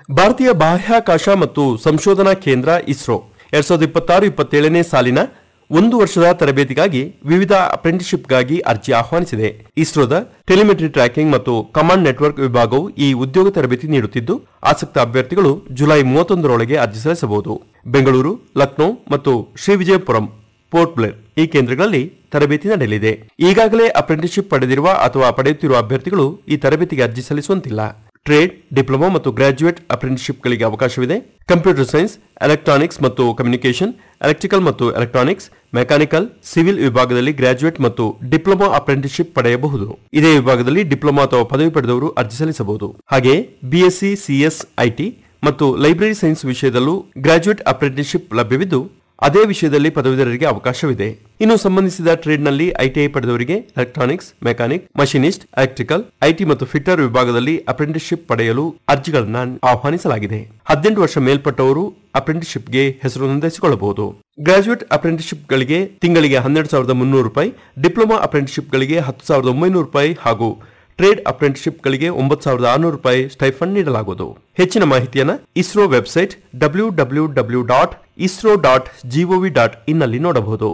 ಭಾರತೀಯ ಬಾಹ್ಯಾಕಾಶ ಮತ್ತು ಸಂಶೋಧನಾ ಕೇಂದ್ರ ಇಸ್ರೋ ಎರಡ್ ಸಾವಿರದ ಇಪ್ಪತ್ತಾರು ಇಪ್ಪತ್ತೇಳನೇ ಸಾಲಿನ ಒಂದು ವರ್ಷದ ತರಬೇತಿಗಾಗಿ ವಿವಿಧ ಅಪ್ರೆಂಟಿಸ್ಶಿಪ್ಗಾಗಿ ಅರ್ಜಿ ಆಹ್ವಾನಿಸಿದೆ ಇಸ್ರೋದ ಟೆಲಿಮೆಟ್ರಿ ಟ್ರ್ಯಾಕಿಂಗ್ ಮತ್ತು ಕಮಾಂಡ್ ನೆಟ್ವರ್ಕ್ ವಿಭಾಗವು ಈ ಉದ್ಯೋಗ ತರಬೇತಿ ನೀಡುತ್ತಿದ್ದು ಆಸಕ್ತ ಅಭ್ಯರ್ಥಿಗಳು ಜುಲೈ ಮೂವತ್ತೊಂದರೊಳಗೆ ಅರ್ಜಿ ಸಲ್ಲಿಸಬಹುದು ಬೆಂಗಳೂರು ಲಕ್ನೋ ಮತ್ತು ಶ್ರೀವಿಜಯಪುರಂ ಪೋರ್ಟ್ ಬ್ಲೇರ್ ಈ ಕೇಂದ್ರಗಳಲ್ಲಿ ತರಬೇತಿ ನಡೆಯಲಿದೆ ಈಗಾಗಲೇ ಅಪ್ರೆಂಟಿಸ್ಶಿಪ್ ಪಡೆದಿರುವ ಅಥವಾ ಪಡೆಯುತ್ತಿರುವ ಅಭ್ಯರ್ಥಿಗಳು ಈ ತರಬೇತಿಗೆ ಅರ್ಜಿ ಸಲ್ಲಿಸುವಂತಿಲ್ಲ ಟ್ರೇಡ್ ಡಿಪ್ಲೊಮಾ ಮತ್ತು ಗ್ರಾಜ್ಯುಯೇಟ್ ಅಪ್ರೆಂಟಿಸ್ಶಿಪ್ಗಳಿಗೆ ಅವಕಾಶವಿದೆ ಕಂಪ್ಯೂಟರ್ ಸೈನ್ಸ್ ಎಲೆಕ್ಟ್ರಾನಿಕ್ಸ್ ಮತ್ತು ಕಮ್ಯುನಿಕೇಷನ್ ಎಲೆಕ್ಟ್ರಿಕಲ್ ಮತ್ತು ಎಲೆಕ್ಟ್ರಾನಿಕ್ಸ್ ಮೆಕ್ಯಾನಿಕಲ್ ಸಿವಿಲ್ ವಿಭಾಗದಲ್ಲಿ ಗ್ರಾಜ್ಯುಯೇಟ್ ಮತ್ತು ಡಿಪ್ಲೊಮಾ ಅಪ್ರೆಂಟಿಸ್ಶಿಪ್ ಪಡೆಯಬಹುದು ಇದೇ ವಿಭಾಗದಲ್ಲಿ ಡಿಪ್ಲೊಮಾ ಅಥವಾ ಪದವಿ ಪಡೆದವರು ಅರ್ಜಿ ಸಲ್ಲಿಸಬಹುದು ಹಾಗೆಯೇ ಬಿಎಸ್ಸಿ ಸಿಎಸ್ ಐಟಿ ಮತ್ತು ಲೈಬ್ರರಿ ಸೈನ್ಸ್ ವಿಷಯದಲ್ಲೂ ಗ್ರಾಜ್ಯುಯೇಟ್ ಅಪ್ರೆಂಟಿಸ್ಶಿಪ್ ಲಭ್ಯವಿದ್ದು ಅದೇ ವಿಷಯದಲ್ಲಿ ಪದವೀಧರರಿಗೆ ಅವಕಾಶವಿದೆ ಇನ್ನು ಸಂಬಂಧಿಸಿದ ಟ್ರೇಡ್ನಲ್ಲಿ ಐಟಿಐ ಪಡೆದವರಿಗೆ electronics mechanic machinist electrical IT ಮತ್ತು ಫಿಟ್ಟರ್ ವಿಭಾಗದಲ್ಲಿ ಅಪ್ರೆಂಟಿಸ್ಶಿಪ್ ಪಡೆಯಲು ಅರ್ಜಿಗಳನ್ನು ಆಹ್ವಾನಿಸಲಾಗಿದೆ ಹದಿನೆಂಟು ವರ್ಷ ಮೇಲ್ಪಟ್ಟವರು ಅಪ್ರೆಂಟಿಸ್ಶಿಪ್ಗೆ ಹೆಸರು ನೋಂದಾಯಿಸಿಕೊಳ್ಳಬಹುದು ಗ್ರಾಜುಯೇಟ್ ಅಪ್ರೆಂಟಿಸ್ಶಿಪ್ಗಳಿಗೆ ತಿಂಗಳಿಗೆ ಹನ್ನೆರಡು ಸಾವಿರದ ಮುನ್ನೂರು ರೂಪಾಯಿ ಡಿಪ್ಲೊಮಾ ಅಪ್ರೆಂಟಿಸ್ಶಿಪ್ಗಳಿಗೆ ಹತ್ತು ಸಾವಿರದ ಒಂಬೈನೂರು ರೂಪಾಯಿ ಹಾಗೂ ಟ್ರೇಡ್ ಅಪ್ರೆಂಟಿಸ್ಶಿಪ್ಗಳಿಗೆ ಒಂಬತ್ತು ಸಾವಿರದ ಆರುನೂರು ರೂಪಾಯಿ ಸ್ಟೈಫಂಡ್ ನೀಡಲಾಗುವುದು ಹೆಚ್ಚಿನ ಮಾಹಿತಿಯನ್ನು ISRO website W W W dot ISRO dot G O V dot ಇನ್ನಲ್ಲಿ ನೋಡಬಹುದು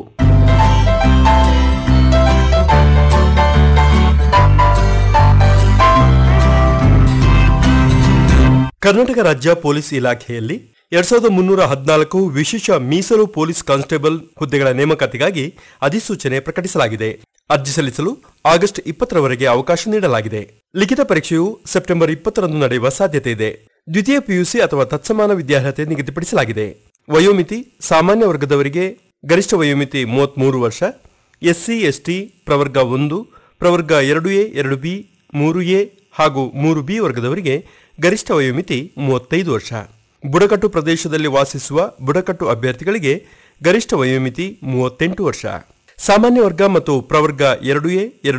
ಕರ್ನಾಟಕ ರಾಜ್ಯ ಪೊಲೀಸ್ ಇಲಾಖೆಯಲ್ಲಿ ಎರಡ್ ಸಾವಿರದ ಮುನ್ನೂರ ಹದಿನಾಲ್ಕು ವಿಶೇಷ ಮೀಸಲು ಪೊಲೀಸ್ ಕಾನ್ಸ್ಟೇಬಲ್ ಹುದ್ದೆಗಳ ನೇಮಕಾತಿಗಾಗಿ ಅಧಿಸೂಚನೆ ಪ್ರಕಟಿಸಲಾಗಿದೆ ಅರ್ಜಿ ಸಲ್ಲಿಸಲು ಆಗಸ್ಟ್ ಇಪ್ಪತ್ತರವರೆಗೆ ಅವಕಾಶ ನೀಡಲಾಗಿದೆ ಲಿಖಿತ ಪರೀಕ್ಷೆಯು ಸೆಪ್ಟೆಂಬರ್ ಇಪ್ಪತ್ತರಂದು ನಡೆಯುವ ಸಾಧ್ಯತೆ ಇದೆ ದ್ವಿತೀಯ ಪಿಯುಸಿ ಅಥವಾ ತತ್ಸಮಾನ ವಿದ್ಯಾರ್ಹತೆ ನಿಗದಿಪಡಿಸಲಾಗಿದೆ ವಯೋಮಿತಿ ಸಾಮಾನ್ಯ ವರ್ಗದವರಿಗೆ ಗರಿಷ್ಠ ವಯೋಮಿತಿ ಮೂವತ್ಮೂರು ವರ್ಷ ಎಸ್ಸಿ ಎಸ್ಟಿ ಪ್ರವರ್ಗ ಒಂದು ಪ್ರವರ್ಗ ಎರಡು ಎ ಎರಡು ಬಿ ಮೂರು ಎ ಹಾಗೂ ಮೂರು ಬಿ ವರ್ಗದವರಿಗೆ ಗರಿಷ್ಠ ವಯೋಮಿತಿ ಮೂವತ್ತೈದು ವರ್ಷ ಬುಡಕಟ್ಟು ಪ್ರದೇಶದಲ್ಲಿ ವಾಸಿಸುವ ಬುಡಕಟ್ಟು ಅಭ್ಯರ್ಥಿಗಳಿಗೆ ಗರಿಷ್ಠ ವಯೋಮಿತಿ ಮೂವತ್ತೆಂಟು ವರ್ಷ ಸಾಮಾನ್ಯ ವರ್ಗ ಮತ್ತು ಪ್ರವರ್ಗ ಎರಡು ಎ ಎರಡು